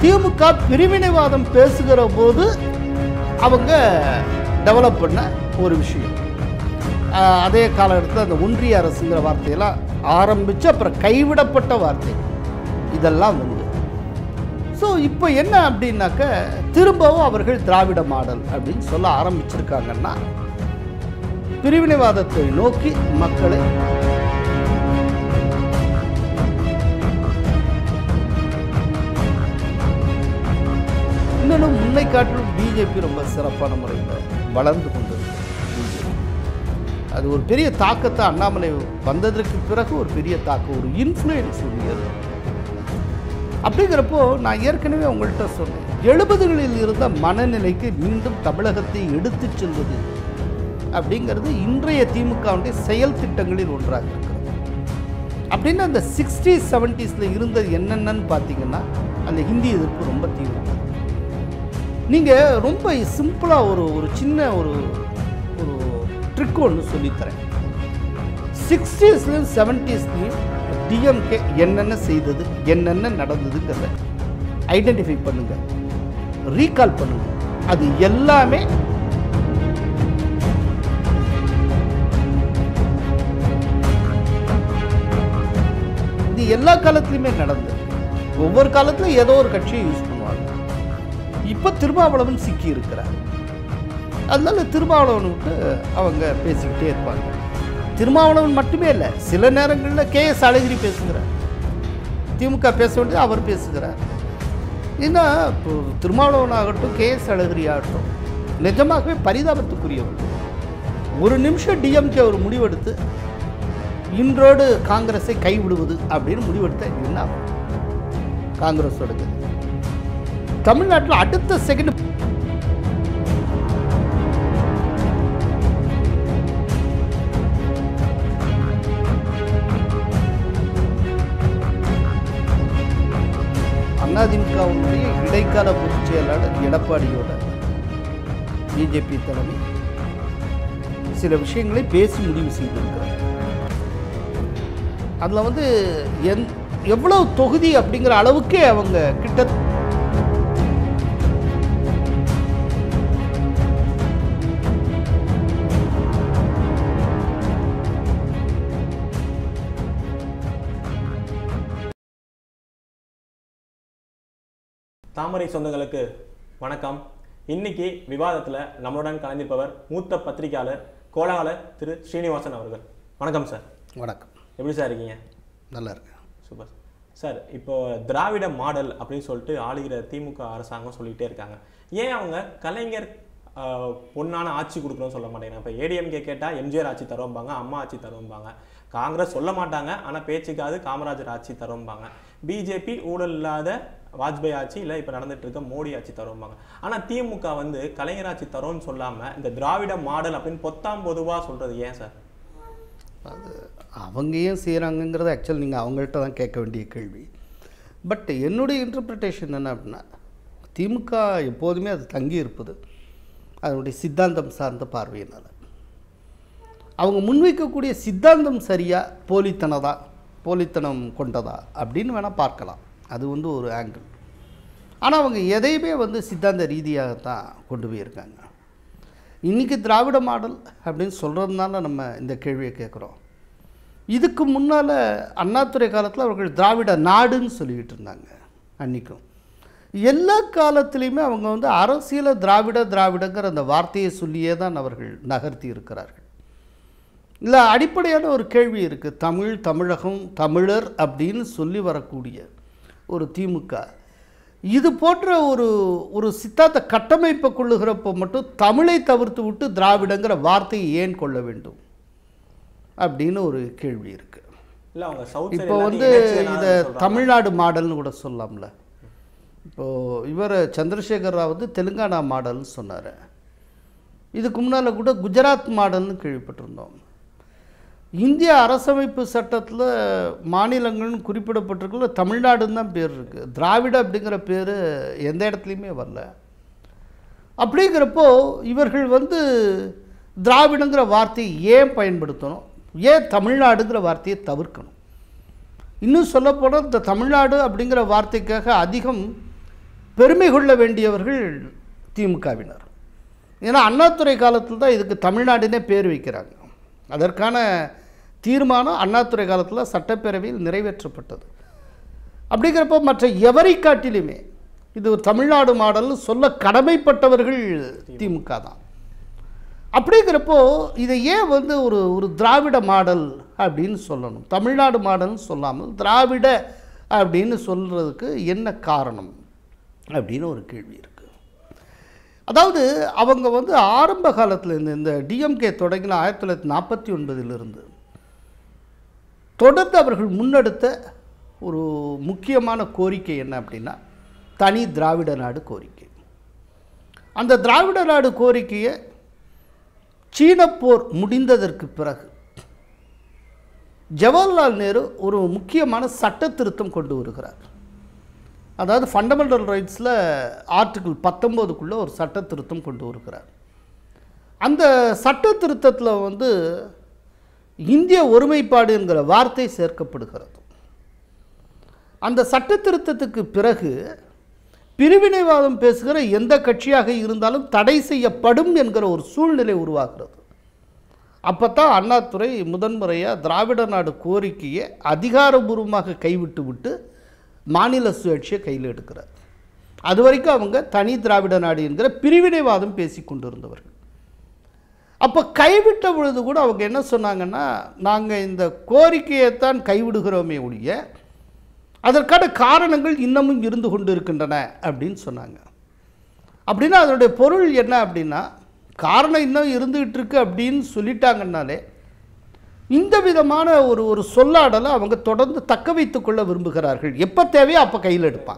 திமுக பிரிவினைவாதம் பேசுகிற போது அவங்க டெவலப் பண்ண ஒரு விஷயம் ஆஹ் அதே காலகட்டத்தில் அந்த ஒன்றிய அரசுங்கிற வார்த்தையெல்லாம் ஆரம்பித்து அப்புறம் கைவிடப்பட்ட வார்த்தை இதெல்லாம் வந்து ஸோ இப்போ என்ன அப்படின்னாக்க திரும்பவும் அவர்கள் திராவிட மாடல் அப்படின்னு சொல்ல ஆரம்பிச்சிருக்காங்கன்னா பிரிவினைவாதத்தை நோக்கி மக்களை இன்னொன்று முன்னை காட்டிலும் பிஜேபி ரொம்ப சிறப்பான முறையில் வளர்ந்து கொண்டிருக்கு BJP. அது ஒரு பெரிய தாக்கத்தை அண்ணாமலை வந்ததற்கு பிறகு ஒரு பெரிய தாக்கம் ஒரு இன்ஃப்ளூயன்ஸ் உரியது அப்படிங்கிறப்போ நான் ஏற்கனவே உங்கள்கிட்ட சொன்னேன் எழுபதுகளில் இருந்த மனநிலைக்கு மீண்டும் தமிழகத்தை எடுத்துச் செல்வது அப்படிங்கிறது இன்றைய திமுகவுடைய செயல் திட்டங்களில் ஒன்றாக இருக்கிறது அப்படின்னு அந்த சிக்ஸ்டி செவன்ட்டீஸில் இருந்தது என்னென்னன்னு பார்த்தீங்கன்னா அந்த ஹிந்தி எதிர்ப்பு ரொம்ப தீவிரம் நீங்கள் ரொம்ப சிம்பிளாக ஒரு ஒரு சின்ன ஒரு ஒரு ட்ரிக் ஒன்று சொல்லித்தரேன் சிக்ஸ்டீஸ்லையும் செவன்ட்டீஸ்லையும் டிஎம்கே என்னென்ன செய்தது என்னென்ன நடந்ததுங்கிறத ஐடென்டிஃபை பண்ணுங்க ரீகால் பண்ணுங்க அது எல்லாமே இது எல்லா காலத்துலையுமே நடந்தது ஒவ்வொரு காலத்துலையும் ஏதோ ஒரு கட்சியை யூஸ் பண்ணுவாங்க இப்போ திருமாவளவன் சிக்கி இருக்கிறார் அதனால திருமாவளவன் விட்டு அவங்க பேசிக்கிட்டே இருப்பாங்க திருமாவளவன் மட்டுமே இல்லை சில நேரங்களில் கே எஸ் அழகிரி பேசுகிறார் திமுக பேச வேண்டியது அவர் பேசுகிறார் ஏன்னா இப்போ திருமாவளவன் ஆகட்டும் கே எஸ் அழகிரி ஆகட்டும் நிஜமாகவே பரிதாபத்துக்குரியவர் ஒரு நிமிஷம் டிஎம்கே ஒரு முடிவெடுத்து இன்றோடு காங்கிரஸை கைவிடுவது அப்படின்னு முடிவெடுத்த என்ன ஆகும்? காங்கிரஸோட கதி. தமிழ்நாட்டில் அடுத்த செகண்ட் அதிமுகவுடைய இடைக்கால பொதுச் செயலாளர் எடப்பாடியோட பிஜேபி தலைமை சில விஷயங்களை பேசி முடிவு செய்திருக்கிறார் அதில் வந்து எந் எவ்வளவு தொகுதி அப்படிங்கிற அளவுக்கே அவங்க கிட்ட தாமரை சொந்தங்களுக்கு வணக்கம் இன்னைக்கு விவாதத்தில் நம்மளுடன் கலந்திருப்பவர் மூத்த பத்திரிகையாளர் கோலாகல திரு ஸ்ரீனிவாசன் அவர்கள் வணக்கம் சார் வணக்கம் எப்படி சார் இருக்கீங்க நல்லா இருக்கு சூப்பர் சார் இப்போ திராவிட மாடல் அப்படின்னு சொல்லிட்டு ஆளுகிற திமுக அரசாங்கம் சொல்லிக்கிட்டே இருக்காங்க ஏன் அவங்க கலைஞர் ஆஹ், பொன்னான ஆட்சி கொடுக்கணும்னு சொல்ல மாட்டேங்கிறாங்க இப்போ ஏடிஎம்கே கேட்டால் எம்ஜிஆர் ஆட்சி தருவாங்க அம்மா ஆட்சி தருவாங்க காங்கிரஸ் சொல்ல மாட்டாங்க ஆனால் பேச்சுக்காவது காமராஜர் ஆட்சி தருவாங்க பிஜேபி ஊழல் இல்லாத வாஜ்பாய் ஆட்சி இல்லை இப்போ நடந்துட்டு இருக்க மோடி ஆட்சி தருவாங்க ஆனால் திமுக வந்து கலைஞர் ஆட்சி தரோன்னு சொல்லாமல் இந்த திராவிட மாடல் அப்படின்னு பொத்தாம் பொதுவாக சொல்கிறது ஏன் சார் அது அவங்க ஏன் செய்கிறாங்கங்கிறது ஆக்சுவல் நீங்கள் அவங்கள்ட்ட தான் கேட்க வேண்டிய கேள்வி பட் என்னுடைய இன்டர்பிரிட்டேஷன் என்ன அப்படின்னா திமுக எப்போதுமே அது தங்கி இருப்பது அதனுடைய சித்தாந்தம் சார்ந்த பார்வையினால் அவங்க முன்வைக்கக்கூடிய சித்தாந்தம் சரியா போலித்தனதா போலித்தனம் கொண்டதா அப்படின்னு வேணால் பார்க்கலாம் அது வந்து ஒரு ஆங்கிள் ஆனால் அவங்க எதையுமே வந்து சித்தாந்த ரீதியாகத்தான் கொண்டு போயிருக்காங்க இன்றைக்கி திராவிட மாடல் அப்படின்னு சொல்கிறதுனால நம்ம இந்த கேள்வியை கேட்குறோம் இதுக்கு முன்னால் அண்ணாதுரை காலத்தில் அவர்கள் திராவிட நாடுன்னு சொல்லிக்கிட்டு இருந்தாங்க அன்றைக்கும் எல்லா காலத்துலேயுமே அவங்க வந்து அரசியல திராவிட திராவிடங்கிற அந்த வார்த்தையை சொல்லியே தான் அவர்கள் நகர்த்தி இருக்கிறார்கள் இல்லை அடிப்படையான ஒரு கேள்வி இருக்குது தமிழ் தமிழகம் தமிழர் அப்படின்னு சொல்லி வரக்கூடிய ஒரு திமுக இது போன்ற ஒரு ஒரு சித்தாந்த கட்டமைப்பை கொள்ளுகிறப்போ மட்டும் தமிழை தவிர்த்து விட்டு திராவிடங்கிற வார்த்தையை ஏன் கொள்ள வேண்டும் அப்படின்னு ஒரு கேள்வி இருக்குது இல்லை அவங்க சவுத் இப்போ வந்து இதை தமிழ்நாடு மாடல்னு கூட சொல்லலாம்ல இப்போது இவர் சந்திரசேகர் ராவ் வந்து தெலுங்கானா மாடல்னு சொன்னார் இதுக்கு முன்னால் கூட குஜராத் மாடல்னு கேள்விப்பட்டிருந்தோம் இந்திய அரசமைப்பு சட்டத்தில் மாநிலங்கள்னு குறிப்பிடப்பட்டிருக்குள்ள தமிழ்நாடுன்னு தான் பேர் இருக்குது திராவிட அப்படிங்கிற பேர் எந்த இடத்துலையுமே வரல அப்படிங்கிறப்போ இவர்கள் வந்து திராவிடங்கிற வார்த்தையை ஏன் பயன்படுத்தணும் ஏன் தமிழ்நாடுங்கிற வார்த்தையை தவிர்க்கணும் இன்னும் சொல்லப்போனால் இந்த தமிழ்நாடு அப்படிங்கிற வார்த்தைக்காக அதிகம் பெருமை கொள்ள வேண்டியவர்கள் திமுகவினர் ஏன்னா அண்ணாதுரை காலத்தில் தான் இதுக்கு தமிழ்நாடுனே பேர் வைக்கிறாங்க அதற்கான தீர்மானம் அண்ணாதுரை காலத்தில் சட்டப்பேரவையில் நிறைவேற்றப்பட்டது அப்படிங்கிறப்போ மற்ற எவரை காட்டிலுமே இது ஒரு தமிழ்நாடு மாடல்னு சொல்ல கடமைப்பட்டவர்கள் திமுக தான் அப்படிங்கிறப்போ இதை ஏன் வந்து ஒரு ஒரு திராவிட மாடல் அப்படின்னு சொல்லணும் தமிழ்நாடு மாடல்னு சொல்லாமல் திராவிட அப்படின்னு சொல்கிறதுக்கு என்ன காரணம் அப்படின்னு ஒரு கேள்வி இருக்குது அதாவது அவங்க வந்து ஆரம்ப காலத்தில் இந்த இந்த டிஎம்கே தொடங்கின ஆயிரத்தி தொள்ளாயிரத்தி நாற்பத்தி ஒன்பதிலிருந்து தொடர்ந்து அவர்கள் முன்னெடுத்த ஒரு முக்கியமான கோரிக்கை என்ன அப்படின்னா தனி திராவிட நாடு கோரிக்கை அந்த திராவிட நாடு கோரிக்கையை சீனப் போர் முடிந்ததற்கு பிறகு ஜவஹர்லால் நேரு ஒரு முக்கியமான சட்ட திருத்தம் கொண்டு வருகிறார் அதாவது ஃபண்டமெண்டல் ரைட்ஸில் ஆர்டிகிள் பத்தொம்போதுக்குள்ளே ஒரு சட்ட திருத்தம் கொண்டு வருகிறார் அந்த சட்ட திருத்தத்தில் வந்து இந்திய ஒருமைப்பாடு என்கிற வார்த்தை சேர்க்கப்படுகிறது அந்த சட்ட திருத்தத்துக்கு பிறகு பிரிவினைவாதம் பேசுகிற எந்த கட்சியாக இருந்தாலும் தடை செய்யப்படும் என்கிற ஒரு சூழ்நிலை உருவாகிறது அப்போ தான் அண்ணாதுரை முதன்முறையாக திராவிட நாடு கோரிக்கையை அதிகாரபூர்வமாக கைவிட்டு விட்டு மாநில சுயாட்சியை கையில் எடுக்கிறார் அது வரைக்கும் அவங்க தனி திராவிட நாடு என்கிற பிரிவினைவாதம் பேசி கொண்டிருந்தவர்கள் அப்போ கைவிட்ட பொழுது கூட அவங்க என்ன சொன்னாங்கன்னா நாங்கள் இந்த கோரிக்கையைத்தான் கைவிடுகிறோமே ஒழிய அதற்கான காரணங்கள் இன்னமும் இருந்து கொண்டு இருக்கின்றன அப்படின்னு சொன்னாங்க அப்படின்னா அதனுடைய பொருள் என்ன அப்படின்னா காரணம் இன்னும் இருந்துகிட்டு இருக்கு அப்படின்னு சொல்லிட்டாங்கன்னாலே இந்த விதமான ஒரு ஒரு சொல்லாடலை அவங்க தொடர்ந்து தக்க வைத்துக் கொள்ள விரும்புகிறார்கள் எப்போ தேவையோ அப்போ கையில் எடுப்பாங்க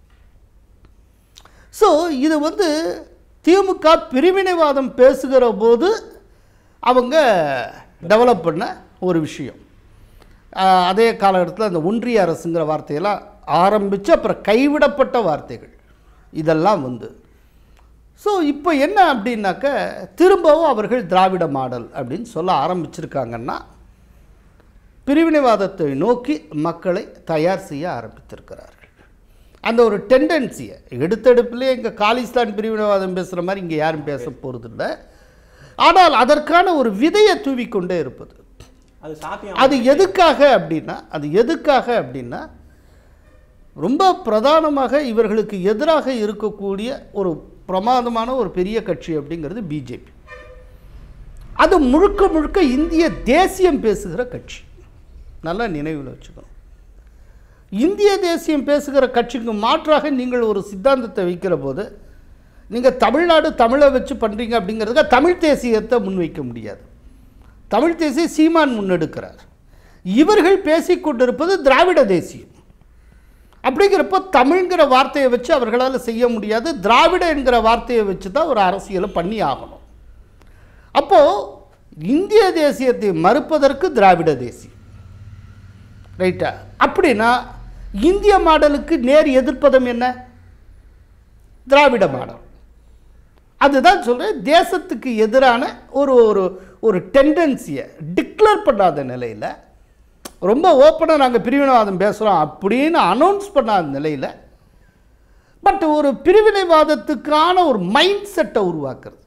ஸோ இது வந்து திமுக பிரிவினைவாதம் பேசுகிற போது அவங்க டெவலப் பண்ண ஒரு விஷயம் ஆஹ் அதே காலகட்டத்தில் அந்த ஒன்றிய அரசுங்கிற வார்த்தையெல்லாம் ஆரம்பித்து அப்புறம் கைவிடப்பட்ட வார்த்தைகள் இதெல்லாம் வந்து ஸோ இப்போ என்ன அப்படின்னாக்க திரும்பவும் அவர்கள் திராவிட மாடல் அப்படின்னு சொல்ல ஆரம்பிச்சிருக்காங்கன்னா பிரிவினைவாதத்தை நோக்கி மக்களை தயார் செய்ய ஆரம்பித்திருக்கிறார்கள் அந்த ஒரு டெண்டன்சியை எடுத்தெடுப்பிலே இங்கே காலிஸ்தான் பிரிவினைவாதம் பேசுகிற மாதிரி இங்கே யாரும் பேச போகிறதில்ல ஆனால் அதற்கான ஒரு விதையை தூவிக்கொண்டே இருப்பது அது சாத்தியம் அது எதுக்காக அப்படின்னா அது எதுக்காக அப்படின்னா ரொம்ப பிரதானமாக இவர்களுக்கு எதிராக இருக்கக்கூடிய ஒரு பிரமாதமான ஒரு பெரிய கட்சி அப்படிங்கிறது பிஜேபி அது முழுக்க முழுக்க இந்திய தேசியம் பேசுகிற கட்சி நல்லா நினைவில் வச்சுக்கணும் இந்திய தேசியம் பேசுகிற கட்சிக்கு மாற்றாக நீங்கள் ஒரு சித்தாந்தத்தை வைக்கிற போது நீங்கள் தமிழ்நாடு தமிழை வச்சு பண்ணுறீங்க அப்படிங்கிறதுக்காக தமிழ் தேசியத்தை முன்வைக்க முடியாது தமிழ் தேசிய சீமான் முன்னெடுக்கிறார் இவர்கள் பேசிக்கொண்டிருப்பது திராவிட தேசியம் அப்படிங்கிறப்போ தமிழ்ங்கிற வார்த்தையை வச்சு அவர்களால் செய்ய முடியாது திராவிட என்கிற வார்த்தையை வச்சு தான் ஒரு அரசியலை பண்ணி ஆகணும் அப்போது இந்திய தேசியத்தை மறுப்பதற்கு திராவிட தேசியம் ரைட்டா அப்படின்னா இந்திய மாடலுக்கு நேர் எதிர்ப்பதம் என்ன திராவிட மாடல் அதுதான் சொல்கிறேன் தேசத்துக்கு எதிரான ஒரு ஒரு ஒரு டெண்டன்சியை டிக்ளேர் பண்ணாத நிலையில் ரொம்ப ஓப்பனாக நாங்கள் பிரிவினைவாதம் பேசுகிறோம் அப்படின்னு அனௌன்ஸ் பண்ணாத நிலையில் பட் ஒரு பிரிவினைவாதத்துக்கான ஒரு மைண்ட் செட்டை உருவாக்குறது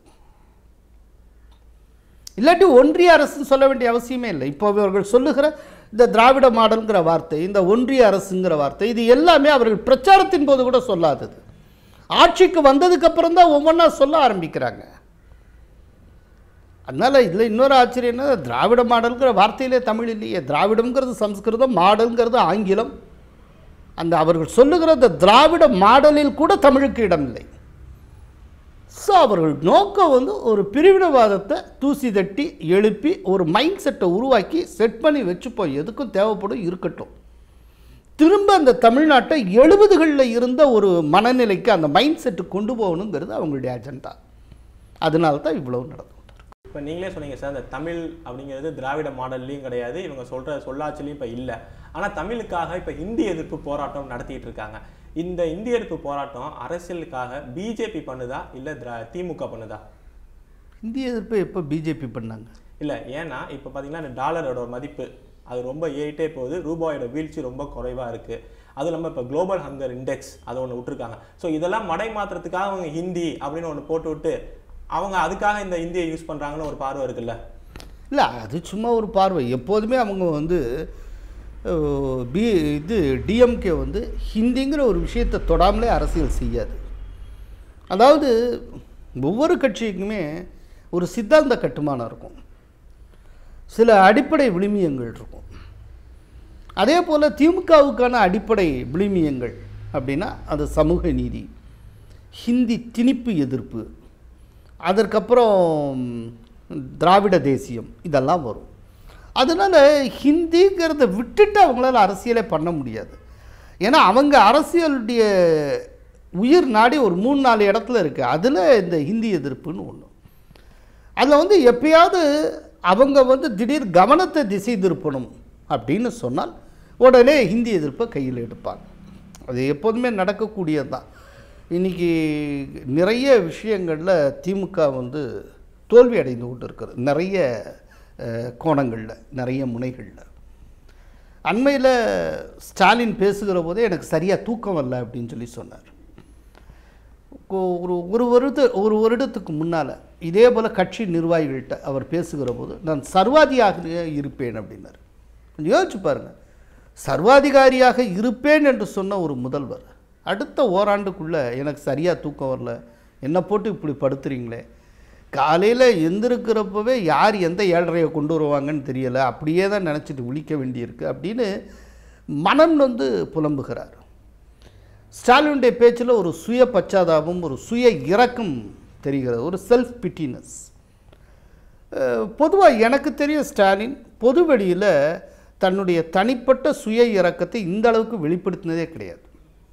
இல்லாட்டி ஒன்றிய அரசுன்னு சொல்ல வேண்டிய அவசியமே இல்லை இப்போ அவர்கள் சொல்லுகிற இந்த திராவிட மாடல்ங்கிற வார்த்தை இந்த ஒன்றிய அரசுங்கிற வார்த்தை இது எல்லாமே அவர்கள் பிரச்சாரத்தின் போது கூட சொல்லாதது ஆட்சிக்கு வந்ததுக்கு அப்புறம் தான் ஒவ்வொன்றா சொல்ல ஆரம்பிக்கிறாங்க அதனால் இதில் இன்னொரு ஆச்சரியம் என்ன திராவிட மாடல்ங்கிற வார்த்தையிலே தமிழ் இல்லையே திராவிடம்ங்கிறது சம்ஸ்கிருதம் மாடல்ங்கிறது ஆங்கிலம் அந்த அவர்கள் சொல்லுகிற அந்த திராவிட மாடலில் கூட தமிழுக்கு இடம் இல்லை ஸோ அவர்கள் நோக்கம் வந்து ஒரு பிரிவினைவாதத்தை தூசி தட்டி எழுப்பி ஒரு மைண்ட் செட்டை உருவாக்கி செட் பண்ணி வச்சுப்போம் எதுக்கும் தேவைப்படும் இருக்கட்டும் திரும்ப அந்த தமிழ்நாட்டை எழுபதுகளில் இருந்த ஒரு மனநிலைக்கு அந்த மைண்ட் செட்டு கொண்டு போகணுங்கிறது அவங்களுடைய அஜெண்டா அதனால தான் இவ்வளவு நடந்து இப்போ நீங்களே சொன்னீங்க சார் இந்த தமிழ் அப்படிங்கிறது திராவிட மாடல்லையும் கிடையாது இவங்க சொல்ற சொல்லாட்சிலையும் இப்போ இல்லை ஆனால் தமிழுக்காக இப்போ இந்தி எதிர்ப்பு போராட்டம் நடத்திட்டு இருக்காங்க இந்த இந்தி எதிர்ப்பு போராட்டம் அரசியலுக்காக பிஜேபி பண்ணுதா இல்லை திரா திமுக பண்ணுதா இந்திய எதிர்ப்பு எப்போ பிஜேபி பண்ணாங்க இல்லை ஏன்னா இப்போ பார்த்தீங்கன்னா இந்த டாலரோட மதிப்பு அது ரொம்ப ஏறிட்டே போகுது ரூபாயோட வீழ்ச்சி ரொம்ப குறைவாக இருக்குது அது இல்லாமல் இப்போ குளோபல் ஹங்கர் இண்டெக்ஸ் அது ஒன்று விட்டுருக்காங்க ஸோ இதெல்லாம் மடை மாத்துறதுக்காக அவங்க ஹிந்தி அப்படின்னு ஒன்று போட்டு விட்டு அவங்க அதுக்காக இந்த ஹிந்தியை யூஸ் பண்ணுறாங்கன்னு ஒரு பார்வை இருக்குல்ல இல்லை அது சும்மா ஒரு பார்வை எப்போதுமே அவங்க வந்து அஹ், பி இது டிஎம்கே வந்து ஹிந்திங்கிற ஒரு விஷயத்தை தொடாமலே அரசியல் செய்யாது அதாவது ஒவ்வொரு கட்சிக்குமே ஒரு சித்தாந்த கட்டுமானம் இருக்கும் சில அடிப்படை விழுமியங்கள் இருக்கும் அதே போல் திமுகவுக்கான அடிப்படை விழுமியங்கள் அப்படின்னா அது சமூக நீதி ஹிந்தி திணிப்பு எதிர்ப்பு அதற்கப்புறம் திராவிட தேசியம் இதெல்லாம் வரும் அதனால் ஹிந்திங்கிறத விட்டுட்டு அவங்களால அரசியலே பண்ண முடியாது ஏன்னா அவங்க அரசியலுடைய உயிர் நாடி ஒரு மூணு நாலு இடத்துல இருக்குது அதில் இந்த ஹிந்தி எதிர்ப்புன்னு ஒன்று அதில் வந்து எப்பயாவது அவங்க வந்து திடீர் கவனத்தை திசை திருப்பணும் அப்படின்னு சொன்னால் உடனே ஹிந்தி எதிர்ப்பை கையில் எடுப்பாங்க அது எப்போதுமே நடக்கக்கூடியது தான் இன்றைக்கி நிறைய விஷயங்களில் திமுக வந்து தோல்வி அடைந்து கொண்டு இருக்கிறது நிறைய அஹ், கோணங்களில் நிறைய முனைகளில் அண்மையில் ஸ்டாலின் பேசுகிற போதே எனக்கு சரியாக தூக்கம் வரல அப்படின்னு சொல்லி சொன்னார் கொ- ஒரு ஒரு வருட ஒரு வருடத்துக்கு முன்னால் இதே போல் கட்சி நிர்வாகிகள்கிட்ட அவர் பேசுகிற போது நான் சர்வாதிகாரியாக இருப்பேன் அப்படின்னார் கொஞ்சம் யோசிச்சு பாருங்கள் சர்வாதிகாரியாக இருப்பேன் என்று சொன்ன ஒரு முதல்வர் அடுத்த ஓராண்டுக்குள்ளே எனக்கு சரியாக தூக்கம் வரல என்னை போட்டு இப்படி படுத்துறீங்களே காலையில் எந்திருக்கிறப்பவே யார் எந்த ஏழரையை கொண்டு வருவாங்கன்னு தெரியலை அப்படியே தான் நினச்சிட்டு விழிக்க வேண்டியிருக்கு அப்படின்னு மனம் வந்து புலம்புகிறார் ஸ்டாலினுடைய பேச்சில் ஒரு சுய பச்சாதாபம் ஒரு சுய இரக்கம் தெரிகிறது ஒரு செல்ஃப் பிட்டினஸ் பொதுவாக எனக்கு தெரியும் ஸ்டாலின் பொது வெளியில் தன்னுடைய தனிப்பட்ட சுய இரக்கத்தை இந்த அளவுக்கு வெளிப்படுத்தினதே கிடையாது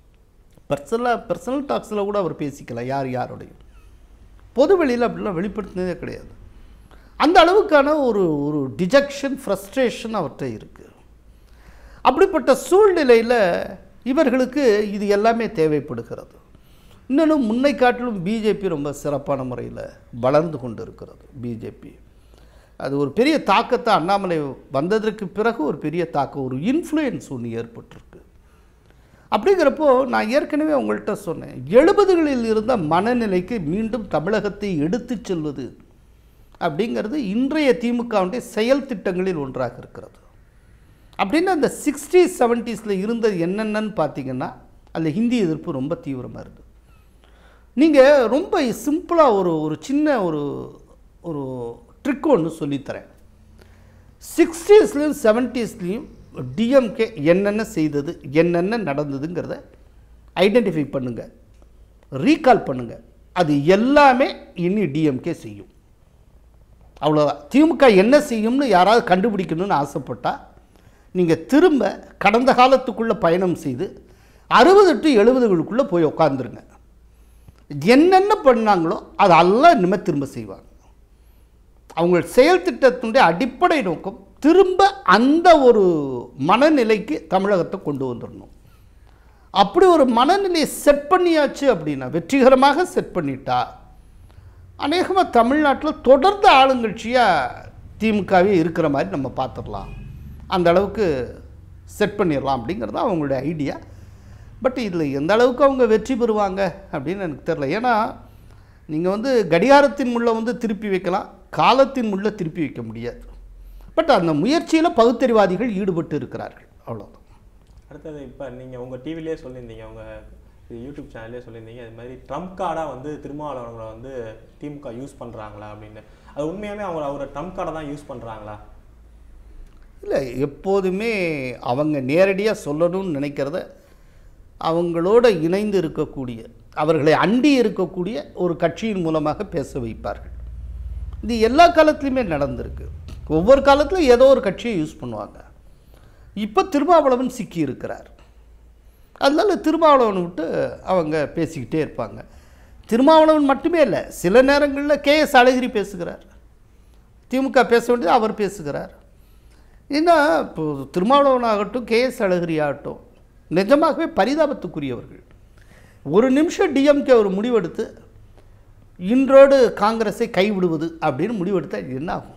பர்சனலாக பர்சனல் டாக்ஸில் கூட அவர் பேசிக்கலாம் யார் யாரோடையும் பொது வெளியில் அப்படிலாம் வெளிப்படுத்தினதே கிடையாது அந்த அளவுக்கான ஒரு ஒரு டிஜெக்ஷன் ஃப்ரஸ்ட்ரேஷன் அவர்கிட்ட இருக்குது அப்படிப்பட்ட சூழ்நிலையில் இவர்களுக்கு இது எல்லாமே தேவைப்படுகிறது இன்னொன்று முன்னை காட்டிலும் பிஜேபி ரொம்ப சிறப்பான முறையில் வளர்ந்து கொண்டு இருக்கிறது பிஜேபி அது ஒரு பெரிய தாக்கத்தை அண்ணாமலை வந்ததற்கு பிறகு ஒரு பெரிய தாக்கம் ஒரு இன்ஃப்ளூயன்ஸ் ஒன்று ஏற்பட்டிருக்கு அப்படிங்கிறப்போ நான் ஏற்கனவே உங்கள்கிட்ட சொன்னேன் எழுபதுகளில் இருந்த மனநிலைக்கு மீண்டும் தமிழகத்தை எடுத்துச் செல்வது அப்படிங்கிறது இன்றைய திமுகவுடைய செயல் திட்டங்களில் ஒன்றாக இருக்கிறது அப்படின்னு அந்த சிக்ஸ்டி செவன்ட்டீஸில் இருந்தது என்னென்னன்னு பார்த்தீங்கன்னா அதில் ஹிந்தி எதிர்ப்பு ரொம்ப தீவிரமாக இருந்தது நீங்கள் ரொம்ப சிம்பிளாக ஒரு ஒரு சின்ன ஒரு ஒரு ட்ரிக் ஒன்று சொல்லித்தரேன் சிக்ஸ்டீஸ்லேயும் செவன்ட்டீஸ்லேயும் டிஎம்கே என்னென்ன செய்தது என்னென்ன நடந்ததுங்கிறத ஐடென்டிஃபை பண்ணுங்கள் ரீகால் பண்ணுங்கள் அது எல்லாமே இனி டிஎம்கே செய்யும் அவ்வளோதான் திமுக என்ன செய்யும்னு யாராவது கண்டுபிடிக்கணும்னு ஆசைப்பட்டால் நீங்கள் திரும்ப கடந்த காலத்துக்குள்ளே பயணம் செய்து அறுபது டு எழுபதுகளுக்குள்ளே போய் உட்காந்துருங்க என்னென்ன பண்ணாங்களோ அதெல்லாம் இனிமேல் திரும்ப செய்வாங்க அவங்க செயல் திட்டத்தினுடைய அடிப்படை நோக்கம் திரும்ப அந்த ஒரு மனநிலைக்கு தமிழகத்தை கொண்டு வந்துடணும் அப்படி ஒரு மனநிலையை செட் பண்ணியாச்சு அப்படின்னா வெற்றிகரமாக செட் பண்ணிட்டா அநேகமாக தமிழ்நாட்டில் தொடர்ந்து ஆளுங்கட்சியாக திமுகவே இருக்கிற மாதிரி நம்ம பார்த்துடலாம் அந்த அளவுக்கு செட் பண்ணிடலாம் அப்படிங்கிறது தான் அவங்களுடைய ஐடியா பட் இதில் எந்த அளவுக்கு அவங்க வெற்றி பெறுவாங்க அப்படின்னு எனக்கு தெரில ஏன்னா நீங்கள் வந்து கடிகாரத்தின் முள்ள வந்து திருப்பி வைக்கலாம் காலத்தின் முள்ள திருப்பி வைக்க முடியாது பட் அந்த முயற்சியில் பகுத்தறிவாதிகள் ஈடுபட்டு இருக்கிறார்கள் அவ்வளோதான் அடுத்தது இப்போ நீங்கள் உங்கள் டிவிலே சொல்லியிருந்தீங்க உங்கள் யூடியூப் சேனல்லே சொல்லியிருந்தீங்க அது மாதிரி ட்ரம்ப் கார்டாக வந்து திருமாவளவங்களை வந்து திமுக யூஸ் பண்ணுறாங்களா அப்படின்னு அது உண்மையாகவே அவங்க அவரை ட்ரம்ப் கார்டை தான் யூஸ் பண்ணுறாங்களா இல்லை எப்போதுமே அவங்க நேரடியாக சொல்லணும்னு நினைக்கிறத அவங்களோட இணைந்து இருக்கக்கூடிய அவர்களை அண்டி இருக்கக்கூடிய ஒரு கட்சியின் மூலமாக பேச வைப்பார்கள் இது எல்லா காலத்துலையுமே நடந்திருக்கு ஒவ்வொரு காலத்திலும் ஏதோ ஒரு கட்சியை யூஸ் பண்ணுவாங்க இப்போ திருமாவளவன் சிக்கி இருக்கிறார் அதனால திருமாவளவன் விட்டு அவங்க பேசிக்கிட்டே இருப்பாங்க திருமாவளவன் மட்டுமே இல்லை சில நேரங்களில் கே எஸ் அழகிரி பேசுகிறார் திமுக பேச வேண்டியது அவர் பேசுகிறார் ஏன்னா இப்போ திருமாவளவன் ஆகட்டும் கே எஸ் அழகிரி ஆகட்டும் நிஜமாகவே பரிதாபத்துக்குரியவர்கள் ஒரு நிமிஷம் டிஎம்கே ஒரு முடிவெடுத்து இன்றோடு காங்கிரஸை கைவிடுவது அப்படின்னு முடிவெடுத்தால் என்ன ஆகும்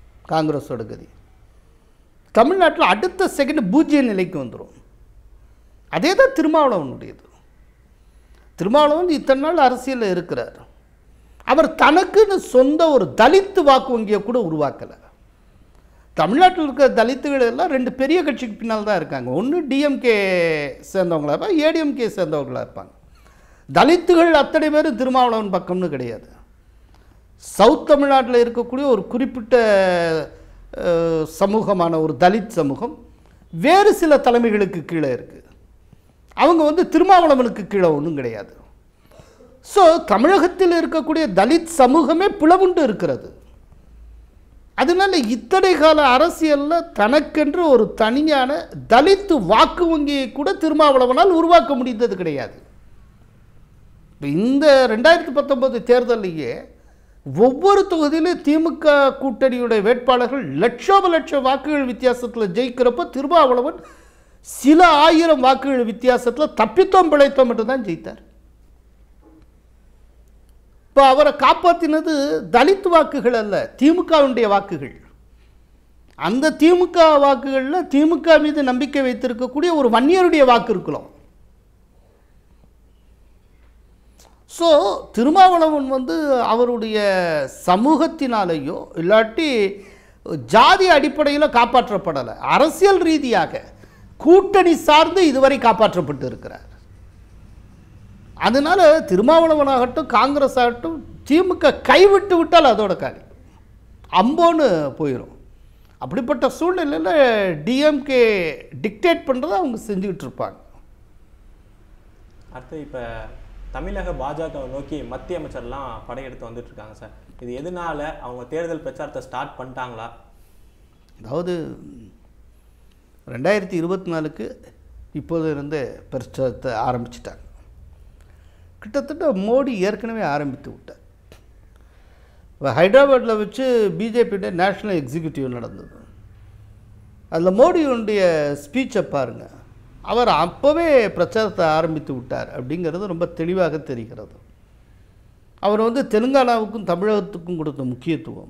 காங்கிரஸோட கதி தமிழ்நாட்டில் அடுத்த செகண்ட் பூஜ்ய நிலைக்கு வந்துடும் அதே தான் திருமாவளவனுடையது திருமாவளவன் இத்தனை நாள் அரசியலில் இருக்கிறார் அவர் தனக்குன்னு சொந்த ஒரு தலித்து வாக்கு வங்கியை கூட உருவாக்கலை தமிழ்நாட்டில் இருக்கிற தலித்துகள் எல்லாம் ரெண்டு பெரிய கட்சிக்கு பின்னால் தான் இருக்காங்க ஒன்று டிஎம்கே சேர்ந்தவங்களா இருப்பாங்க ஏடிஎம்கே சேர்ந்தவங்களா இருப்பாங்க தலித்துகள் அத்தனை பேரும் திருமாவளவன் பக்கம்னு கிடையாது சவுத் தமிழ்நாட்டில் இருக்கக்கூடிய ஒரு குறிப்பிட்ட அஹ், சமூகமான ஒரு தலித் சமூகம் வேறு சில தலைமைகளுக்கு கீழே இருக்குது அவங்க வந்து திருமாவளவனுக்கு கீழே ஒன்றும் கிடையாது ஸோ தமிழகத்தில் இருக்கக்கூடிய தலித் சமூகமே பிளவுண்டு இருக்கிறது அதனால இத்தனை கால அரசியலில் தனக்கென்று ஒரு தனியான தலித்து வாக்கு வங்கியை கூட திருமாவளவனால் உருவாக்க முடிந்தது கிடையாது இப்ப இந்த ரெண்டாயிரத்தி பத்தொன்பது தேர்தலையே ஒவ்வொரு தொகுதியிலும் திமுக கூட்டணியுடைய வேட்பாளர்கள் லட்சோப லட்சம் வாக்குகள் வித்தியாசத்தில் ஜெயிக்கிறப்ப திருமாவளவன் சில ஆயிரம் வாக்குகள் வித்தியாசத்தில் தப்பித்தோம் பிழைத்தோம் மட்டும்தான் ஜெயித்தார் இப்போ அவரை காப்பாற்றினது தலித் வாக்குகள் அல்ல திமுகவினுடைய வாக்குகள் அந்த திமுக வாக்குகளில் திமுக மீது நம்பிக்கை வைத்திருக்கக்கூடிய ஒரு வன்னியருடைய வாக்கு இருக்கலாம் ஸோ திருமாவளவன் வந்து அவருடைய சமூகத்தினாலேயோ இல்லாட்டி ஜாதி அடிப்படையில் காப்பாற்றப்படலை அரசியல் ரீதியாக கூட்டணி சார்ந்து இதுவரை காப்பாற்றப்பட்டு இருக்கிறார் அதனால திருமாவளவனாகட்டும் காங்கிரஸ் ஆகட்டும் திமுக கைவிட்டு விட்டால் அதோட காரியம் அம்போன்னு போயிடும் அப்படிப்பட்ட சூழ்நிலையில் டிஎம்கே டிக்டேட் பண்ணுறதை அவங்க செஞ்சுக்கிட்டு இருப்பாங்க அடுத்து இப்போ தமிழக பாஜகவை நோக்கி மத்திய அமைச்சர்லாம் படையெடுத்து வந்துட்டு இருக்காங்க சார் இது எதனால அவங்க தேர்தல் பிரச்சாரத்தை ஸ்டார்ட் பண்ணிட்டாங்களா அதாவது ரெண்டாயிரத்தி இருபத்தி நாலுக்கு இப்போது இருந்து பிரச்சாரத்தை ஆரம்பிச்சிட்டாங்க கிட்டத்தட்ட மோடி ஏற்கனவே ஆரம்பித்து விட்டார் இப்போ ஹைதராபாத்தில் வச்சு பிஜேபியுடைய நேஷ்னல் எக்ஸிக்யூட்டிவ் நடந்தது அதில் மோடியுடைய ஸ்பீச்சை பாருங்கள் அவர் அப்போவே பிரச்சாரத்தை ஆரம்பித்து விட்டார் அப்படிங்கிறது ரொம்ப தெளிவாக தெரிகிறது அவர் வந்து தெலுங்கானாவுக்கும் தமிழகத்துக்கும் கொடுத்த முக்கியத்துவம்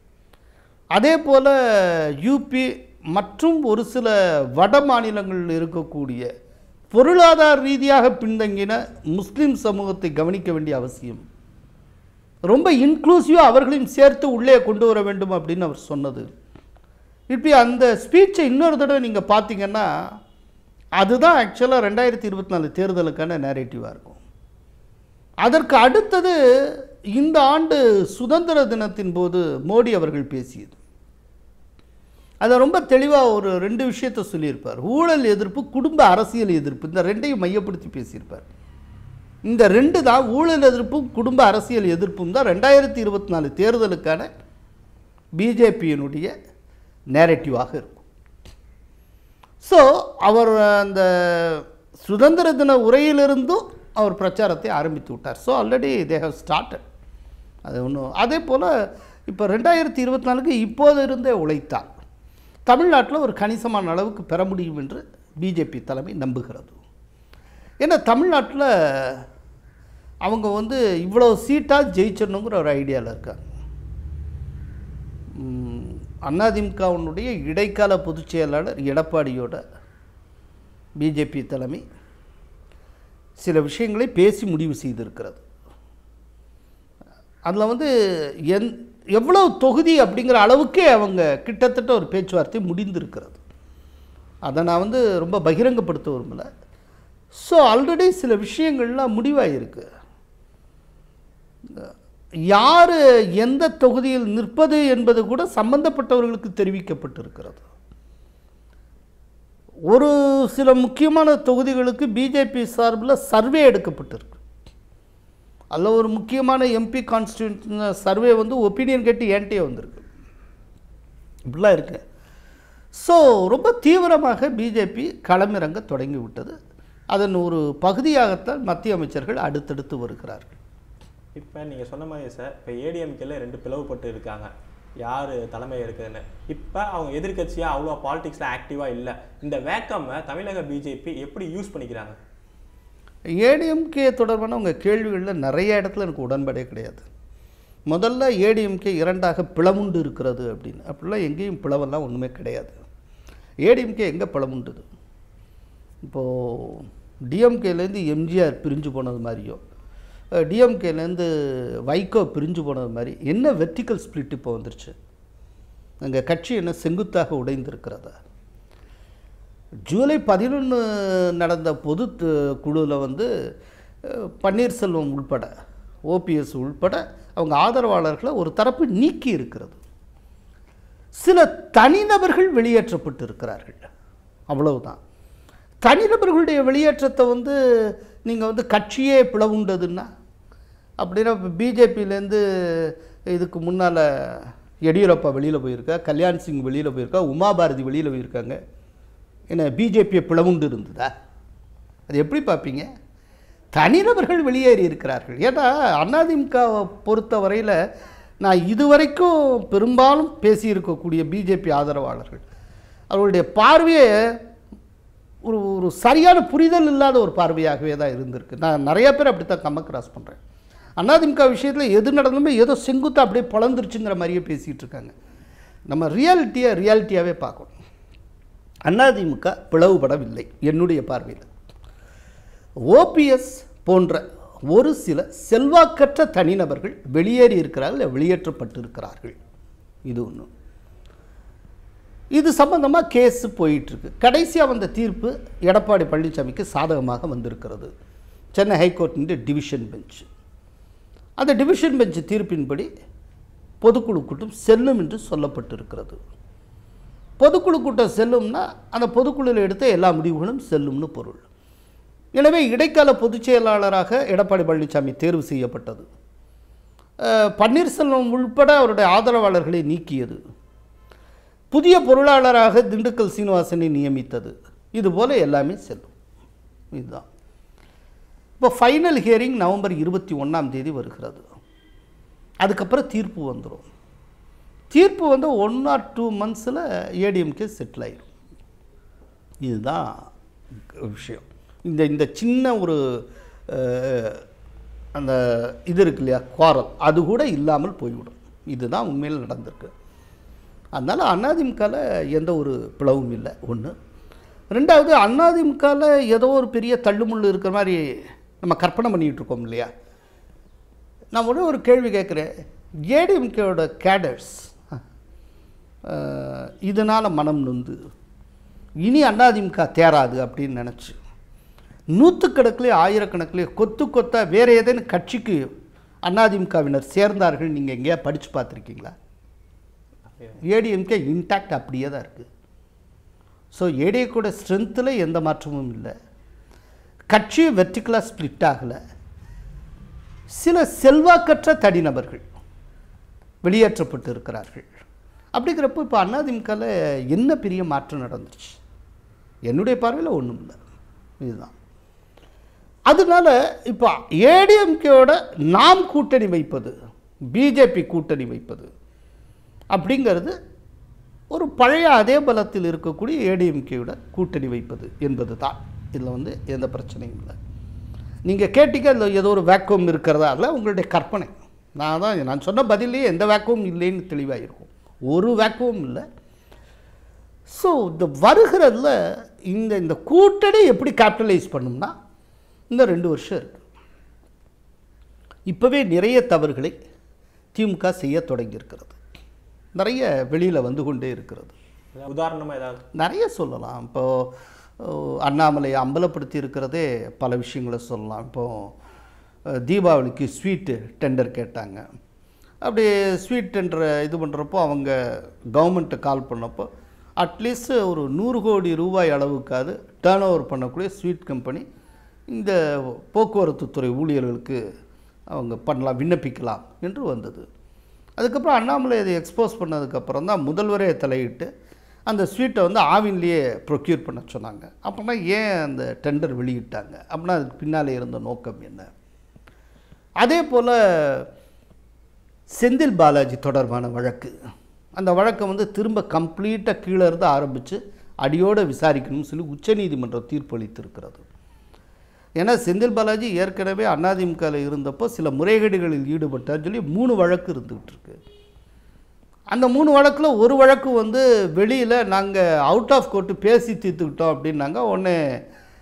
அதே போல் யூபி மற்றும் ஒரு சில வட மாநிலங்களில் இருக்கக்கூடிய பொருளாதார ரீதியாக பின்தங்கின முஸ்லீம் சமூகத்தை கவனிக்க வேண்டிய அவசியம் ரொம்ப இன்க்ளூசிவாக அவர்களையும் சேர்த்து உள்ளே கொண்டு வர வேண்டும் அப்படின்னு அவர் சொன்னது இப்படி அந்த ஸ்பீச்சை இன்னொரு தடவை நீங்கள் பார்த்தீங்கன்னா அதுதான் ஆக்சுவலாக ரெண்டாயிரத்தி இருபத்தி நாலு தேர்தலுக்கான நேரேட்டிவாக இருக்கும் அதற்கு அடுத்தது இந்த ஆண்டு சுதந்திர தினத்தின் போது மோடி அவர்கள் பேசியது அதை ரொம்ப தெளிவாக ஒரு ரெண்டு விஷயத்தை சொல்லியிருப்பார் ஊழல் எதிர்ப்பு குடும்ப அரசியல் எதிர்ப்பு இந்த ரெண்டையும் மையப்படுத்தி பேசியிருப்பார் இந்த ரெண்டு தான் ஊழல் எதிர்ப்பும் குடும்ப அரசியல் எதிர்ப்பும் தான் ரெண்டாயிரத்தி இருபத்தி நாலு தேர்தலுக்கான பிஜேபியினுடைய நேரட்டிவாக இருக்கும் ஸோ அவர் அந்த சுதந்திர தின உரையிலிருந்தும் அவர் பிரச்சாரத்தை ஆரம்பித்து விட்டார் so already they have started அது ஒன்றும் அதே போல் இப்போ ரெண்டாயிரத்தி இருபத்தி நாலுக்கு இப்போது இருந்தே உழைத்தால் தமிழ்நாட்டில் ஒரு கணிசமான அளவுக்கு பெற முடியும் என்று பிஜேபி தலைமை நம்புகிறது ஏன்னா தமிழ்நாட்டில் அவங்க வந்து இவ்வளோ சீட்டாக ஜெயிச்சிடணுங்கிற ஒரு ஐடியாவில் இருக்காங்க ம், அதிமுகவினுடைய இடைக்கால பொதுச் செயலாளர் எடப்பாடியோட பிஜேபி தலைமை சில விஷயங்களை பேசி முடிவு செய்திருக்கிறது அதில் வந்து எந் எவ்வளவு தொகுதி அப்படிங்கிற அளவுக்கே அவங்க கிட்டத்தட்ட ஒரு பேச்சுவார்த்தை முடிந்திருக்கிறது அதை நான் வந்து ரொம்ப பகிரங்கப்படுத்த விரும்பலை ஸோ ஆல்ரெடி சில விஷயங்கள்லாம் முடிவாயிருக்கு யார் எந்த தொகுதியில் நிற்பது என்பது கூட சம்பந்தப்பட்டவர்களுக்கு தெரிவிக்கப்பட்டிருக்கிறது ஒரு சில முக்கியமான தொகுதிகளுக்கு பிஜேபி சார்பில் சர்வே எடுக்கப்பட்டிருக்கு அதில் ஒரு முக்கியமான எம்பி கான்ஸ்டியூன்ட் சர்வே வந்து ஒப்பீனியன் கேட்டு என்கிட்டயே வந்திருக்கு இப்படிலாம் இருக்கு ஸோ ரொம்ப தீவிரமாக பிஜேபி களமிறங்க தொடங்கி விட்டது அதன் ஒரு பகுதியாகத்தான் மத்திய அமைச்சர்கள் அடுத்தடுத்து வருகிறார்கள் இப்போ நீங்கள் சொன்ன மாதிரி சார் இப்போ ஏடிஎம்கேல ரெண்டு பிளவுபட்டு இருக்காங்க யார் தலைமை இருக்குதுன்னு இப்போ அவங்க எதிர்க்கட்சியாக அவ்வளோ பாலிடிக்ஸில் ஆக்டிவாக இல்லை இந்த வேக்கம்மை தமிழக பிஜேபி எப்படி யூஸ் பண்ணிக்கிறாங்க ஏடிஎம்கே தொடர்பான உங்கள் கேள்விகளில் நிறைய இடத்துல எனக்கு உடன்பாடே கிடையாது முதல்ல ஏடிஎம்கே இரண்டாக பிளவுண்டு இருக்கிறது அப்படின்னு அப்படிலாம் எங்கேயும் பிளவெல்லாம் ஒன்றுமே கிடையாது ஏடிஎம்கே எங்கே பிளவுண்டுது இப்போது டிஎம்கேலேருந்து எம்ஜிஆர் பிரிஞ்சு போனது மாதிரியோ டிஎம்கேலேருந்து வைகோ பிரிஞ்சு போனது மாதிரி என்ன வெர்டிக்கல் ஸ்பிளிட் இப்போ வந்துருச்சு அங்கே கட்சி என்ன செங்குத்தாக உடைந்திருக்கிறதா ஜூலை பதினொன்று நடந்த பொது குழுவில் வந்து அஹ், பன்னீர்செல்வம் உள்பட ஓபிஎஸ் உள்பட அவங்க ஆதரவாளர்களை ஒரு தரப்பு நீக்கி இருக்கிறது சில தனிநபர்கள் வெளியேற்றப்பட்டு இருக்கிறார்கள் அவ்வளவுதான் தனிநபர்களுடைய வெளியேற்றத்தை வந்து நீங்கள் வந்து கட்சியே பிளவுண்டதுன்னா அப்படின்னா இப்போ பிஜேபியிலேருந்து இதுக்கு முன்னால் எடியூரப்பா வெளியில் போயிருக்கா கல்யாண் சிங் வெளியில் போயிருக்கா உமா பாரதி வெளியில் போயிருக்காங்க என்ன பிஜேபியை பிளவுண்டு இருந்ததா அது எப்படி பார்ப்பீங்க தனிநபர்கள் வெளியேறி இருக்கிறார்கள் ஏன்னா அதிமுகவை பொறுத்த வரையில் நான் இதுவரைக்கும் பெரும்பாலும் பேசியிருக்கக்கூடிய பிஜேபி ஆதரவாளர்கள் அவர்களுடைய பார்வையை ஒரு ஒரு சரியான புரிதல் இல்லாத ஒரு பார்வையாகவே தான் இருந்திருக்கு நான் நிறைய பேர் அப்படி தான் கம்ம கிராஸ் பண்ணுறேன் அதிமுக விஷயத்தில் எது நடந்தாலுமே ஏதோ செங்குத்தா அப்படியே பொழந்துருச்சுங்கிற மாதிரியே பேசிகிட்டு இருக்காங்க நம்ம ரியாலிட்டியை ரியாலிட்டியாகவே பார்க்கணும் அதிமுக பிளவுபடவில்லை என்னுடைய பார்வையில் ஓபிஎஸ் போன்ற ஒரு சில செல்வாக்கற்ற தனிநபர்கள் வெளியேறி இருக்கிறார்கள் இல்லை வெளியேற்றப்பட்டு இருக்கிறார்கள் இது ஒன்று இது சம்பந்தமாக கேஸ் போயிட்டுருக்கு கடைசியாக வந்த தீர்ப்பு எடப்பாடி பழனிசாமிக்கு சாதகமாக வந்திருக்கிறது சென்னை ஹைகோர்ட்டின் டிவிஷன் பெஞ்ச் அந்த டிவிஷன் பெஞ்ச் தீர்ப்பின்படி பொதுக்குழு கூட்டம் செல்லும் என்று சொல்லப்பட்டிருக்கிறது பொதுக்குழு கூட்டம் செல்லும்னா அந்த பொதுக்குழுவில் எடுத்த எல்லா முடிவுகளும் செல்லும்னு பொருள் எனவே இடைக்கால பொதுச் செயலாளராக எடப்பாடி பழனிசாமி தேர்வு செய்யப்பட்டது அஹ், பன்னீர்செல்வம் உள்பட அவருடைய ஆதரவாளர்களை நீக்கியது புதிய பொருளாளராக திண்டுக்கல் சீனிவாசனை நியமித்தது இதுபோல் எல்லாமே செல்லும் இதுதான் இப்போ ஃபைனல் ஹியரிங் நவம்பர் இருபத்தி ஒன்றாம் தேதி வருகிறது அதுக்கப்புறம் தீர்ப்பு வந்துடும் தீர்ப்பு வந்து ஒன் ஆர் டூ மந்த்ஸில் ஏடிஎம்கே செட்டில் ஆயிடும் இதுதான் விஷயம் இந்த இந்த சின்ன ஒரு அஹ், அந்த இது இருக்கு இல்லையா குவாரல் அது கூட இல்லாமல் போய்விடும் இதுதான் உண்மையில் நடந்திருக்கு அதனால் அதிமுகவில் எந்த ஒரு பிளவும் இல்லை ஒன்று ரெண்டாவது அதிமுகவில் ஏதோ ஒரு பெரிய தள்ளுமுள்ளு இருக்கிற மாதிரி நம்ம கற்பனை பண்ணிகிட்டு இருக்கோம் இல்லையா நான் ஒரே ஒரு கேள்வி கேட்குறேன் ஏடிஎம்கேயோட கேடர்ஸ் இதனால் மனம் நொந்து இனி அதிமுக தேராது அப்படின்னு நினச்சி நூற்றுக்கணக்கிலே ஆயிரக்கணக்கிலே கொத்து கொத்தா வேறு ஏதேனும் கட்சிக்கு அதிமுகவினர் சேர்ந்தார்கள் நீங்கள் எங்கேயா படித்து பார்த்துருக்கீங்களா ஏடிஎம்கே இன்டாக்ட் அப்படியே தான் இருக்குது ஸோ ஏடிஎக்கோட ஸ்ட்ரென்த்தில் எந்த மாற்றமும் இல்லை கட்சி வெர்டிக்கலாக ஸ்ப்ளிட் ஆகலை சில செல்வாக்கற்ற தனிநபர்கள் வெளியேற்றப்பட்டு இருக்கிறார்கள் அப்படிங்கிறப்போ இப்போ அதிமுகவில் என்ன பெரிய மாற்றம் நடந்துச்சு என்னுடைய பார்வையில் ஒன்றும் இல்லை இதுதான் அதனால இப்போ ஏடிஎம்கேயோட நாம் கூட்டணி வைப்பது பிஜேபி கூட்டணி வைப்பது அப்படிங்கிறது ஒரு பழைய அதே பலத்தில் இருக்கக்கூடிய ஏடிஎம்கேயோட கூட்டணி வைப்பது என்பது தான் இதில் வந்து எந்த பிரச்சனையும் இல்லை நீங்கள் கேட்டீங்க அதில் ஏதோ ஒரு வேக்குவம் இருக்கிறதா இல்லை உங்களுடைய கற்பனை நான் தான் நான் சொன்ன பதிலே எந்த வேக்குவம் இல்லைன்னு தெளிவாக இருக்கும் ஒரு வேக்குவம் இல்லை ஸோ இந்த வருகிறதுல இந்த இந்த கூட்டணி எப்படி கேபிட்டலைஸ் பண்ணும்னா இந்த ரெண்டு வருஷம் இருக்கு இப்போவே நிறைய தவறுகளை திமுக செய்ய தொடங்கியிருக்கிறது நிறைய வெளியில் வந்து கொண்டே இருக்கிறது உதாரணமா ஏதாவது நிறைய சொல்லலாம் இப்போது அண்ணாமலை அம்பலப்படுத்தி இருக்கிறதே பல விஷயங்களை சொல்லலாம் இப்போது தீபாவளிக்கு ஸ்வீட்டு டெண்டர் கேட்டாங்க அப்படி ஸ்வீட் டெண்டரை இது பண்ணுறப்போ அவங்க கவர்மெண்ட்டை கால் பண்ணப்போ அட்லீஸ்ட் ஒரு நூறு கோடி ரூபாய் அளவுக்காவது டேர்ன் ஓவர் பண்ணக்கூடிய ஸ்வீட் கம்பெனி இந்த போக்குவரத்து துறை ஊழியர்களுக்கு அவங்க பண்ணலாம் விண்ணப்பிக்கலாம் என்று வந்தது அதுக்கப்புறம் அண்ணாமலை அதை எக்ஸ்போஸ் பண்ணதுக்கப்புறம் தான் முதல்வரே தலையிட்டு அந்த ஸ்வீட்டை வந்து ஆவின்லேயே ப்ரொக்யூர் பண்ண சொன்னாங்க அப்படின்னா ஏன் அந்த டெண்டர் வெளியிட்டாங்க அப்படின்னா அதுக்கு பின்னாலே இருந்த நோக்கம் என்ன அதே போல் செந்தில் பாலாஜி தொடர்பான வழக்கு அந்த வழக்கை வந்து திரும்ப கம்ப்ளீட்டாக கீழே இருந்து ஆரம்பித்து அடியோடு விசாரிக்கணும்னு சொல்லி உச்சநீதிமன்றம் தீர்ப்பளித்திருக்கிறது ஏன்னா செந்தில் பாலாஜி ஏற்கனவே அதிமுகவில் இருந்தப்போ சில முறைகேடுகளில் ஈடுபட்டார் சொல்லி மூணு வழக்கு இருந்துகிட்டு இருக்கு அந்த மூணு வழக்கில் ஒரு வழக்கு வந்து வெளியில் நாங்கள் அவுட் ஆஃப் கோர்ட்டு பேசி தீர்த்துக்கிட்டோம் அப்படின்னாங்க உடனே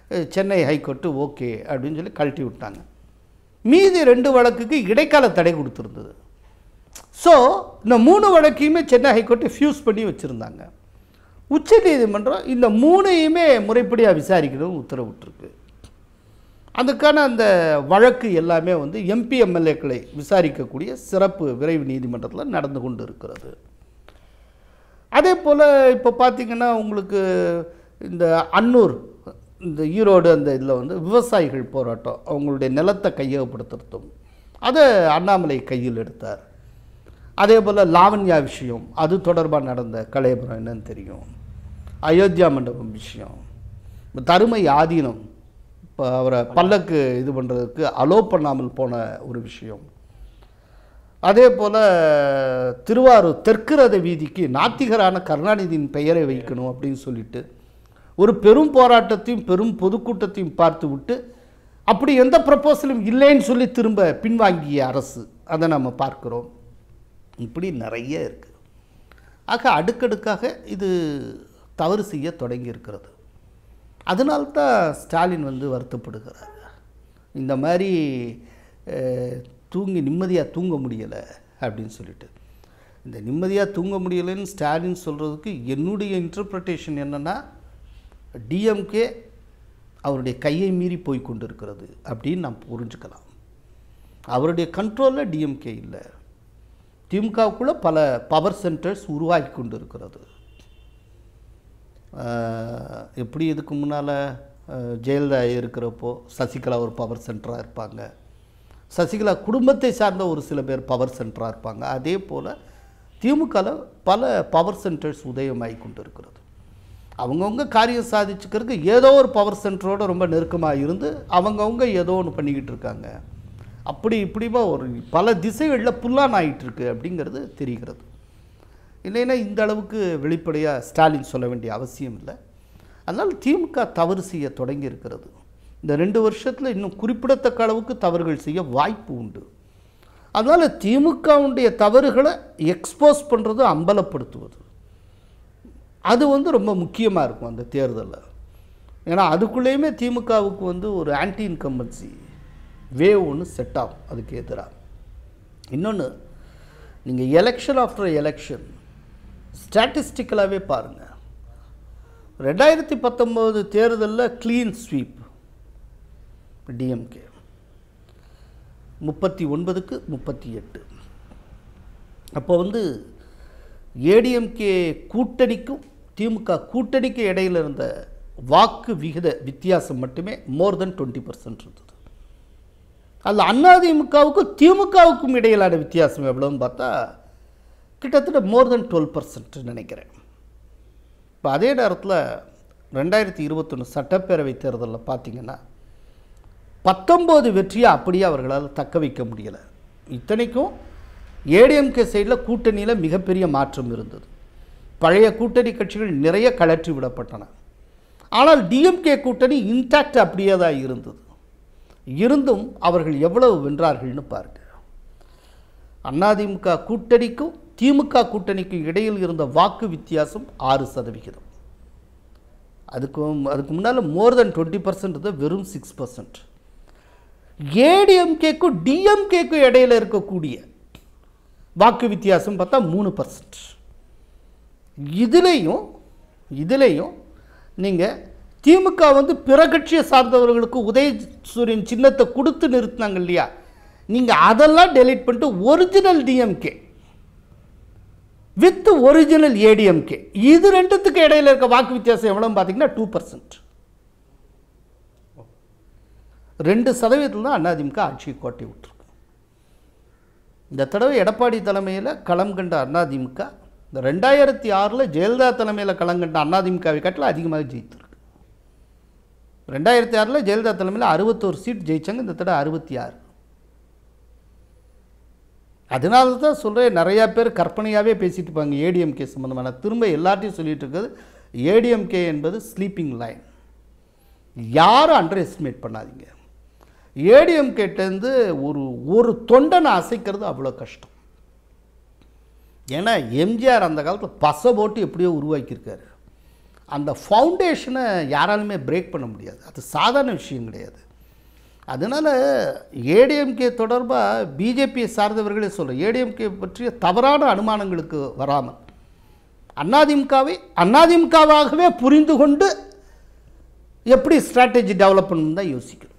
அஹ், சென்னை ஹைகோர்ட்டு ஓகே அப்படின்னு சொல்லி கழட்டி விட்டாங்க மீதி ரெண்டு வழக்குக்கு இடைக்கால தடை கொடுத்துருந்தது ஸோ இந்த மூணு வழக்கையுமே சென்னை ஹைகோர்ட்டு ஃபியூஸ் பண்ணி வச்சுருந்தாங்க உச்சநீதிமன்றம் இந்த மூணையுமே முறைப்படியாக விசாரிக்கணும் உத்தரவிட்டிருக்கு அதுக்கான அந்த வழக்கு எல்லாமே வந்து எம்பி எம்எல்ஏக்களை விசாரிக்கக்கூடிய சிறப்பு விரைவு நீதிமன்றத்தில் நடந்து கொண்டு இருக்கிறது அதே போல் இப்போ பார்த்தீங்கன்னா உங்களுக்கு இந்த அன்னூர் இந்த ஈரோடு அந்த இதில் வந்து விவசாயிகள் போராட்டம் அவங்களுடைய நிலத்தை கையகப்படுத்துறதும் அதை அண்ணாமலை கையில் எடுத்தார் அதே போல் லாவண்யா விஷயம் அது தொடர்பாக நடந்த கலையபுரம் என்னன்னு தெரியும் அயோத்தியா மண்டபம் விஷயம் இந்த தருமை ஆதீனம் இப்போ அவரை பல்லக்கு இது பண்ணுறதுக்கு அலோ பண்ணாமல் போன ஒரு விஷயம் அதே போல் திருவாரூர் தெற்கு ரத வீதிக்கு நாத்திகரான கருணாநிதியின் பெயரை வைக்கணும் அப்படின்னு சொல்லிட்டு ஒரு பெரும் போராட்டத்தையும் பெரும் பொதுக்கூட்டத்தையும் பார்த்து விட்டு அப்படி எந்த ப்ரப்போசலும் இல்லைன்னு சொல்லி திரும்ப பின்வாங்கிய அரசு அதை நம்ம பார்க்கிறோம் இப்படி நிறைய இருக்குது ஆக அடுக்கடுக்காக இது தவறு செய்ய தொடங்கி இருக்கிறது அதனால்தான் ஸ்டாலின் வந்து வருத்தப்படுகிறார் இந்த மாதிரி அஹ், தூங்கி நிம்மதியாக தூங்க முடியலை அப்படின்னு சொல்லிட்டு இந்த நிம்மதியாக தூங்க முடியலைன்னு ஸ்டாலின் சொல்கிறதுக்கு என்னுடைய இன்டர்பிரட்டேஷன் என்னென்னா டிஎம்கே அவருடைய கையை மீறி போய் கொண்டிருக்கிறது அப்படின்னு நாம் புரிஞ்சுக்கலாம் அவருடைய கண்ட்ரோலில் டிஎம்கே இல்லை திமுகவுக்குள்ளே பல பவர் சென்டர்ஸ் உருவாகி கொண்டு இருக்கிறது ஆஹ் எப்படி இதுக்கு முன்னால் ஜெயலலிதா இருக்கிறப்போ சசிகலா ஒரு பவர் சென்டராக இருப்பாங்க சசிகலா குடும்பத்தை சார்ந்த ஒரு சில பேர் பவர் சென்டராக இருப்பாங்க அதே போல் திமுகவில் பல பவர் சென்டர்ஸ் உதயமாகி கொண்டு இருக்கிறது அவங்கவுங்க காரியம் சாதிச்சுக்கிறதுக்கு ஏதோ ஒரு பவர் சென்டரோட ரொம்ப நெருக்கமாக இருந்து அவங்கவுங்க ஏதோ ஒன்று பண்ணிக்கிட்டு இருக்காங்க அப்படி இப்படிமா ஒரு பல திசைகளில் புல்லான் ஆயிட்டு இருக்கு அப்படிங்கிறது தெரிகிறது இல்லைன்னா இந்த அளவுக்கு வெளிப்படையாக ஸ்டாலின் சொல்ல வேண்டிய அவசியம் இல்லை அதனால் திமுக தவறு செய்ய தொடங்கி இருக்கிறது இந்த ரெண்டு வருஷத்தில் இன்னும் குறிப்பிடத்தக்க அளவுக்கு தவறுகள் செய்ய வாய்ப்பு உண்டு அதனால் திமுகவுடைய தவறுகளை எக்ஸ்போஸ் பண்ணுறது அம்பலப்படுத்துவது அது வந்து ரொம்ப முக்கியமாக இருக்கும் அந்த தேர்தலில் ஏன்னா அதுக்குள்ளேயுமே திமுகவுக்கு வந்து ஒரு ஆன்டி இன்கம்பன்சி வேவ் ஒன்று செட் ஆகும் அதுக்கு எதிராக இன்னொன்று நீங்கள் எலெக்ஷன் ஆஃப்டர் எலெக்ஷன் ஸ்டாட்டிஸ்டிக்கலாகவே பாருங்கள் ரெண்டாயிரத்தி பத்தொம்போது தேர்தலில் க்ளீன் ஸ்வீப் டிஎம்கே முப்பத்தி ஒன்பதுக்கு முப்பத்தி எட்டு அப்போ வந்து ஏடிஎம்கே கூட்டணிக்கும் திமுக கூட்டணிக்கு இடையில இருந்த வாக்கு விகித வித்தியாசம் மட்டுமே மோர் தென் டுவெண்ட்டி பர்சன்ட் இருந்தது அதில் அதிமுகவுக்கும் திமுகவுக்கும் இடையிலான வித்தியாசம் எவ்வளோன்னு பார்த்தா கிட்டத்தட்ட மோர் தென் டுவெல் பர்சன்ட் நினைக்கிறேன் இப்போ அதே நேரத்தில் ரெண்டாயிரத்தி இருபத்தொன்று சட்டப்பேரவை தேர்தலில் பார்த்தீங்கன்னா பத்தொம்போது வெற்றியை அப்படியே அவர்களால் தக்க வைக்க முடியலை இத்தனைக்கும் ஏடிஎம்கே சைடில் கூட்டணியில் மிகப்பெரிய மாற்றம் இருந்தது பழைய கூட்டணி கட்சிகள் நிறைய கலற்றி விடப்பட்டன ஆனால் டிஎம்கே கூட்டணி இன்டாக்ட் அப்படியே தான் இருந்தது இருந்தும் அவர்கள் எவ்வளவு வென்றார்கள்னு பாருங்க அதிமுக கூட்டணிக்கும் திமுக கூட்டணிக்கும் இடையில் இருந்த வாக்கு வித்தியாசம் ஆறு சதவிகிதம் அதுக்கு அதுக்கு முன்னால் மோர் தென் டுவெண்ட்டி பர்சன்ட் வெறும் சிக்ஸ் பர்சன்ட் ஏடிஎம்கேக்கும் டிஎம்கேக்கும் இடையில இருக்கக்கூடிய வாக்கு வித்தியாசம் பார்த்தா மூணு பர்சன்ட் இதுலேயும் இதுலேயும் நீங்கள் திமுக வந்து பிற கட்சியை சார்ந்தவர்களுக்கு உதயசூரியன் சின்னத்தை கொடுத்து நிறுத்தினாங்க இல்லையா நீங்கள் அதெல்லாம் டெலீட் பண்ணிட்டு original DMK with original ADMK இது ரெண்டுத்துக்கு இடையில இருக்க வாக்கு வித்தியாசம் எவ்வளோன்னு பார்த்தீங்கன்னா டூ பர்சன்ட் ரெண்டு சதவீதத்தில் தான் அதிமுக ஆட்சியை கோட்டை விட்டுருக்கு இந்த தடவை எடப்பாடி தலைமையில் களம் கண்ட அதிமுக இந்த ரெண்டாயிரத்தி ஆறில் ஜெயலலிதா தலைமையில் களம் கண்ட அதிமுகவை காட்டில் அதிகமாக ஜெயித்திருக்கு ரெண்டாயிரத்தி ஆறில் ஜெயலலிதா தலைமையில் அறுபத்தோரு சீட் ஜெயிச்சாங்க இந்த தடவை அறுபத்தி ஆறு அதனால தான் சொல்கிறேன் நிறையா பேர் கற்பனையாகவே பேசிட்டு இருப்பாங்க ஏடிஎம்கே சம்மந்தமான திரும்ப எல்லாத்தையும் சொல்லிட்டு இருக்கிறது ஏடிஎம்கே என்பது ஸ்லீப்பிங் லைன் யாரும் அண்டர் எஸ்டிமேட் பண்ணாதீங்க ஏடிஎம்கேட்டேருந்து ஒரு ஒரு தொண்டனை அசைக்கிறது அவ்வளோ கஷ்டம் ஏன்னா எம்ஜிஆர் அந்த காலத்தில் பசை போட்டு எப்படியோ உருவாக்கியிருக்காரு அந்த ஃபவுண்டேஷனை யாராலுமே பிரேக் பண்ண முடியாது அது சாதாரண விஷயம் கிடையாது அதனால் ஏடிஎம்கே தொடர்பாக பிஜேபியை சார்ந்தவர்களே சொல்ல ஏடிஎம்கே பற்றிய தவறான அனுமானங்களுக்கு வராமல் அதிமுகவை அதிமுகவாகவே புரிந்து கொண்டு எப்படி ஸ்ட்ராட்டஜி டெவலப் பண்ணணும் தான் யோசிக்கணும்